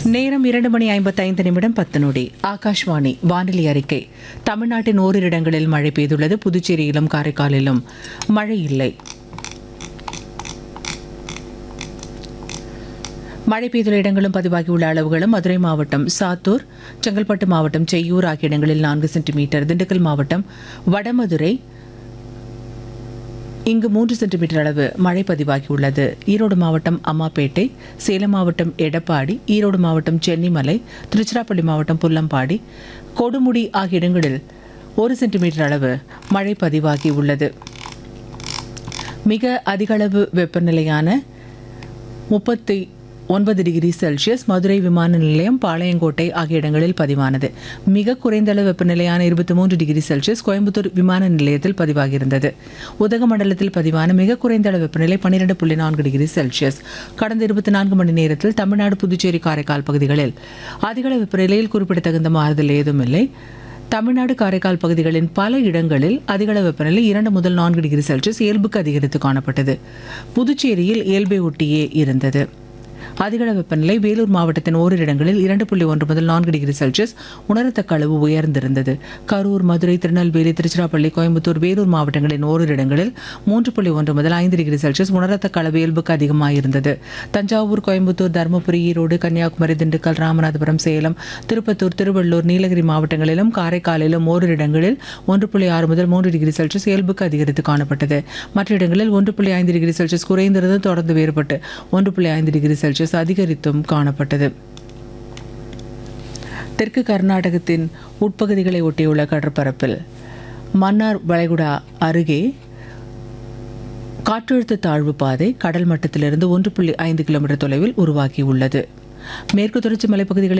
நேரம் இரண்டு மணி ஐம்பத்தைந்து நிமிடம் பத்து நொடி ஆகாஷ்வாணி வானிலை அறிக்கை தமிழ்நாட்டின் ஓரிரு இடங்களில் மழை பெய்துள்ளது புதுச்சேரியிலும் காரைக்காலிலும் மழை இல்லை மழை பெய்துள்ள இடங்களும் பதிவாகியுள்ள அளவுகளும் மதுரை மாவட்டம் சாத்தூர் செங்கல்பட்டு மாவட்டம் செய்யூர் ஆகிய இடங்களில் நான்கு சென்டிமீட்டர் திண்டுக்கல் மாவட்டம் வடமதுரை இங்கு மூன்று சென்டிமீட்டர் அளவு மழை பதிவாகியுள்ளது ஈரோடு மாவட்டம் அம்மாப்பேட்டை சேலம் மாவட்டம் எடப்பாடி ஈரோடு மாவட்டம் சென்னிமலை திருச்சிராப்பள்ளி மாவட்டம் புல்லம்பாடி கொடுமுடி ஆகிய இடங்களில் ஒரு சென்டிமீட்டர் அளவு மழை பதிவாகி உள்ளது மிக அதிகளவு வெப்பநிலையான முப்பத்தி ஒன்பது டிகிரி செல்சியஸ் மதுரை விமான நிலையம் பாளையங்கோட்டை ஆகிய இடங்களில் பதிவானது மிக குறைந்த அளவு வெப்பநிலையான இருபத்தி மூன்று டிகிரி செல்சியஸ் கோயம்புத்தூர் விமான நிலையத்தில் பதிவாகியிருந்தது உதகமண்டலத்தில் பதிவான மிக குறைந்த அளவு வெப்பநிலை பன்னிரெண்டு புள்ளி நான்கு டிகிரி செல்சியஸ் கடந்த இருபத்தி நான்கு மணி நேரத்தில் தமிழ்நாடு புதுச்சேரி காரைக்கால் பகுதிகளில் அதிகளவு வெப்பநிலையில் குறிப்பிடத்தகுந்த மாறுதல் ஏதும் இல்லை தமிழ்நாடு காரைக்கால் பகுதிகளின் பல இடங்களில் அதிகளவு வெப்பநிலை இரண்டு முதல் நான்கு டிகிரி செல்சியஸ் இயல்புக்கு அதிகரித்து காணப்பட்டது புதுச்சேரியில் இயல்பை ஒட்டியே இருந்தது அதிகளவு வெப்பநிலை வேலூர் மாவட்டத்தின் ஓரிரு இடங்களில் இரண்டு புள்ளி ஒன்று முதல் நான்கு டிகிரி செல்சியஸ் உணரத்தக்க அளவு உயர்ந்திருந்தது கரூர் மதுரை திருநெல்வேலி திருச்சிராப்பள்ளி கோயம்புத்தூர் வேலூர் மாவட்டங்களின் ஓரிரு இடங்களில் மூன்று புள்ளி ஒன்று முதல் ஐந்து டிகிரி செல்சியஸ் உணரத்தக்க அளவு இயல்புக்கு அதிகமாயிருந்தது தஞ்சாவூர் கோயம்புத்தூர் தருமபுரி ஈரோடு கன்னியாகுமரி திண்டுக்கல் ராமநாதபுரம் சேலம் திருப்பத்தூர் திருவள்ளூர் நீலகிரி மாவட்டங்களிலும் காரைக்காலிலும் ஓரிரு இடங்களில் ஒன்று புள்ளி ஆறு முதல் மூன்று டிகிரி செல்சியஸ் இயல்புக்கு அதிகரித்து காணப்பட்டது மற்ற இடங்களில் ஒன்று புள்ளி ஐந்து டிகிரி செல்சியஸ் குறைந்திருந்து தொடர்ந்து வேறுபட்டு ஒன்று புள்ளி ஐந்து டிகிரி செல்சியஸ் அதிகரித்தும் காணப்பட்டது தெற்கு கர்நாடகத்தின் உட்பகுதிகளை ஒட்டியுள்ள கடற்பரப்பில் மன்னார் வளைகுடா அருகே காற்றழுத்த தாழ்வு பாதை கடல் மட்டத்திலிருந்து ஒன்று புள்ளி ஐந்து கிலோமீட்டர் தொலைவில் உருவாகியுள்ளது மேற்கு தொடர்ச்சி மலைப்பகுதிகளில்